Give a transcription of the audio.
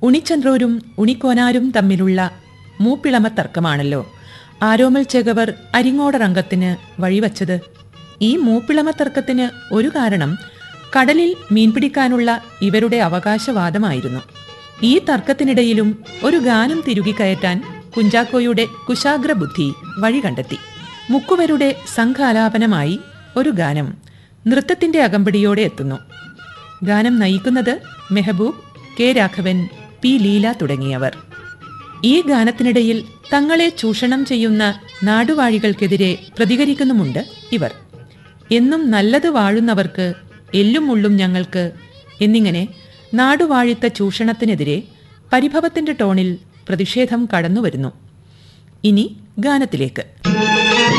ഉണിച്ചന്ദ്രോരും ഉണിക്കോനാരും തമ്മിലുള്ള മൂപ്പിളമ തർക്കമാണല്ലോ ആരോമൽ ചെകവർ അരിങ്ങോടറംഗത്തിന് വഴിവച്ചത് ഈ മൂപ്പിളമ തർക്കത്തിന് ഒരു കാരണം കടലിൽ മീൻപിടിക്കാനുള്ള ഇവരുടെ അവകാശവാദമായിരുന്നു ഈ തർക്കത്തിനിടയിലും ഒരു ഗാനം തിരുകിക്കയറ്റാൻ കുഞ്ചാക്കോയുടെ കുശാഗ്ര ബുദ്ധി വഴി കണ്ടെത്തി മുക്കുവരുടെ സംഘാലാപനമായി ഒരു ഗാനം നൃത്തത്തിന്റെ അകമ്പടിയോടെ എത്തുന്നു ഗാനം നയിക്കുന്നത് മെഹബൂബ് കെ രാഘവൻ പി ലീല തുടങ്ങിയവർ ഈ ഗാനത്തിനിടയിൽ തങ്ങളെ ചൂഷണം ചെയ്യുന്ന നാടുവാഴികൾക്കെതിരെ പ്രതികരിക്കുന്നുമുണ്ട് ഇവർ എന്നും നല്ലത് വാഴുന്നവർക്ക് എല്ലും മുള്ളും ഞങ്ങൾക്ക് എന്നിങ്ങനെ നാടുവാഴിത്ത ചൂഷണത്തിനെതിരെ പരിഭവത്തിന്റെ ടോണിൽ പ്രതിഷേധം കടന്നുവരുന്നു ഇനി ഗാനത്തിലേക്ക്